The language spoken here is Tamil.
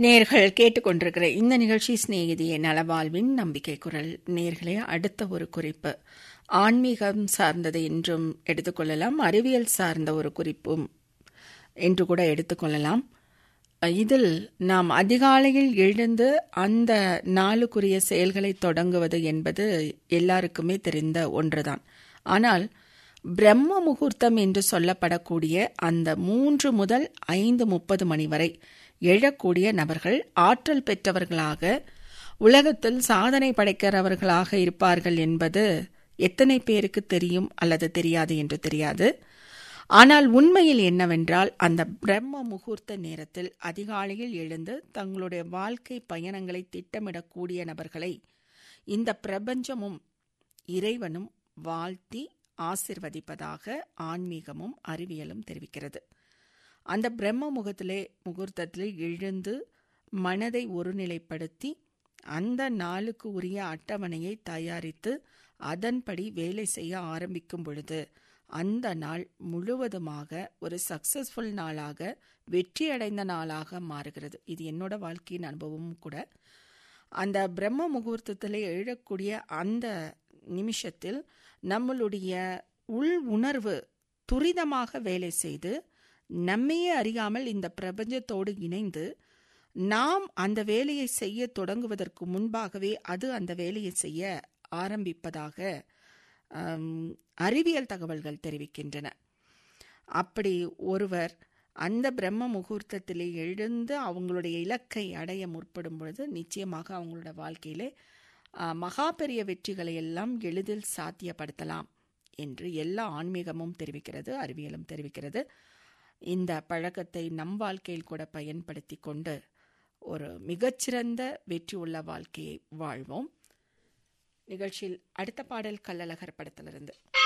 நேர்கள் கேட்டுக்கொண்டிருக்கிற இந்த நிகழ்ச்சி சிநேகிதிய நலவாழ்வின் நம்பிக்கை குரல் நேர்களே அடுத்த ஒரு குறிப்பு ஆன்மீகம் சார்ந்தது என்றும் எடுத்துக்கொள்ளலாம் அறிவியல் சார்ந்த ஒரு குறிப்பும் என்று கூட எடுத்துக்கொள்ளலாம் இதில் நாம் அதிகாலையில் எழுந்து அந்த நாளுக்குரிய செயல்களை தொடங்குவது என்பது எல்லாருக்குமே தெரிந்த ஒன்றுதான் ஆனால் பிரம்ம முகூர்த்தம் என்று சொல்லப்படக்கூடிய அந்த மூன்று முதல் ஐந்து முப்பது மணி வரை எழக்கூடிய நபர்கள் ஆற்றல் பெற்றவர்களாக உலகத்தில் சாதனை படைக்கிறவர்களாக இருப்பார்கள் என்பது எத்தனை பேருக்கு தெரியும் அல்லது தெரியாது என்று தெரியாது ஆனால் உண்மையில் என்னவென்றால் அந்த பிரம்ம முகூர்த்த நேரத்தில் அதிகாலையில் எழுந்து தங்களுடைய வாழ்க்கை பயணங்களை திட்டமிடக்கூடிய நபர்களை இந்த பிரபஞ்சமும் இறைவனும் வாழ்த்தி ஆசிர்வதிப்பதாக ஆன்மீகமும் அறிவியலும் தெரிவிக்கிறது அந்த பிரம்ம முகத்திலே முகூர்த்தத்தில் எழுந்து மனதை ஒருநிலைப்படுத்தி அந்த நாளுக்கு உரிய அட்டவணையை தயாரித்து அதன்படி வேலை செய்ய ஆரம்பிக்கும் பொழுது அந்த நாள் முழுவதுமாக ஒரு சக்சஸ்ஃபுல் நாளாக வெற்றி அடைந்த நாளாக மாறுகிறது இது என்னோட வாழ்க்கையின் அனுபவமும் கூட அந்த பிரம்ம முகூர்த்தத்தில் எழக்கூடிய அந்த நிமிஷத்தில் நம்மளுடைய உள் உணர்வு துரிதமாக வேலை செய்து நம்மையே அறியாமல் இந்த பிரபஞ்சத்தோடு இணைந்து நாம் அந்த வேலையை செய்ய தொடங்குவதற்கு முன்பாகவே அது அந்த வேலையை செய்ய ஆரம்பிப்பதாக அறிவியல் தகவல்கள் தெரிவிக்கின்றன அப்படி ஒருவர் அந்த பிரம்ம முகூர்த்தத்திலே எழுந்து அவங்களுடைய இலக்கை அடைய முற்படும் பொழுது நிச்சயமாக அவங்களோட வாழ்க்கையிலே மகா பெரிய வெற்றிகளை எல்லாம் எளிதில் சாத்தியப்படுத்தலாம் என்று எல்லா ஆன்மீகமும் தெரிவிக்கிறது அறிவியலும் தெரிவிக்கிறது இந்த பழக்கத்தை நம் வாழ்க்கையில் கூட பயன்படுத்தி கொண்டு ஒரு மிகச்சிறந்த வெற்றி உள்ள வாழ்க்கையை வாழ்வோம் நிகழ்ச்சியில் அடுத்த பாடல் கள்ளழகர் படத்திலிருந்து